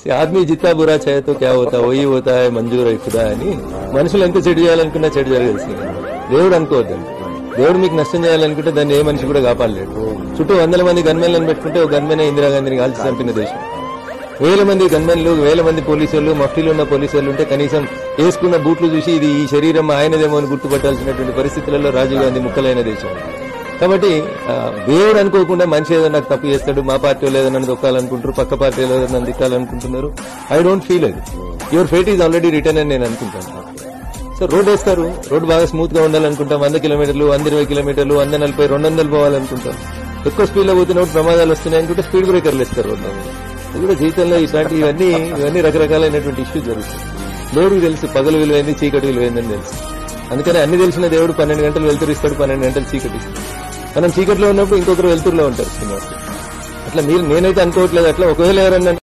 ఆద్మీ జిత్తా బురా చేయతో క్యా హోతా వही होता है మంజూర్ ఖుదా అని మనుషులు ఎంత చెడు చేయాలనుకున్నా చెడు జరగాల్సింది దేవుడు అనుకోవద్దండి దేవుడు మీకు నష్టం చేయాలనుకుంటే దాన్ని ఏ మనిషి కూడా కాపాడలేడు చుట్టూ వందల మంది గన్మెన్లను పెట్టుకుంటే ఒక గన్మెనే ఇందిరాగాంధీని కాల్చి చంపిన దేశం వేల మంది గన్మెన్లు వేల మంది పోలీసులు మఫ్టీలు ఉన్న పోలీసులు ఉంటే కనీసం వేసుకున్న బూట్లు చూసి ఇది ఈ శరీరం ఆయనదేమో అని గుర్తుపట్టాల్సినటువంటి పరిస్థితులలో రాజీవ్ గాంధీ ముక్కలైన దేశం కాబట్టి ఆ, దేవుడు అనుకోకుండా మనిషి ఏదో నాకు తప్పు చేస్తాడు మా పార్టీ వాళ్ళు ఏదో నన్ను దొక్కాలనుకుంటారు పక్క పార్టీ ఏదో నన్ను దిక్కాలనుకుంటున్నారు ఐ డోంట్ ఫీల్ అది your fate is already return అని నేను అనుకుంటాను సో రోడ్ వేస్తారు రోడ్ బాగా స్మూత్ గా ఉండాలనుకుంటాం వంద కిలోమీటర్లు వంద ఇరవై కిలోమీటర్లు వంద నలభై రెండు వందలు పోవాలనుకుంటాం ఎక్కువ స్పీడ్ లో పోతున్నప్పుడు ప్రమాదాలు వస్తున్నాయి అనుకుంటే స్పీడ్ బ్రేకర్లు ఇస్తారు రోడ్ల మీద ఇది కూడా జీవితంలో ఇట్లాంటి ఇవన్నీ ఇవన్నీ రకరకాలైనటువంటి ఇష్యూస్ జరుగుతాయి దేవుడికి తెలుసు పగలు విలువైంది చీకటి విలువైందని తెలుసు అందుకని అన్ని తెలిసిన దేవుడు పన్నెండు గంటలు వెళ్తురు ఇస్తాడు పన్నెండు గంటలు చీకటి ఇస్తాడు మనం చీకట్లో ఉన్నప్పుడు ఇంకొకరు వెళ్తురులో ఉంటారు శ్రీనివాస్ అట్లా మీరు నేనైతే అనుకోవట్లేదు అట్లా ఒకవేళ ఎవరన్నా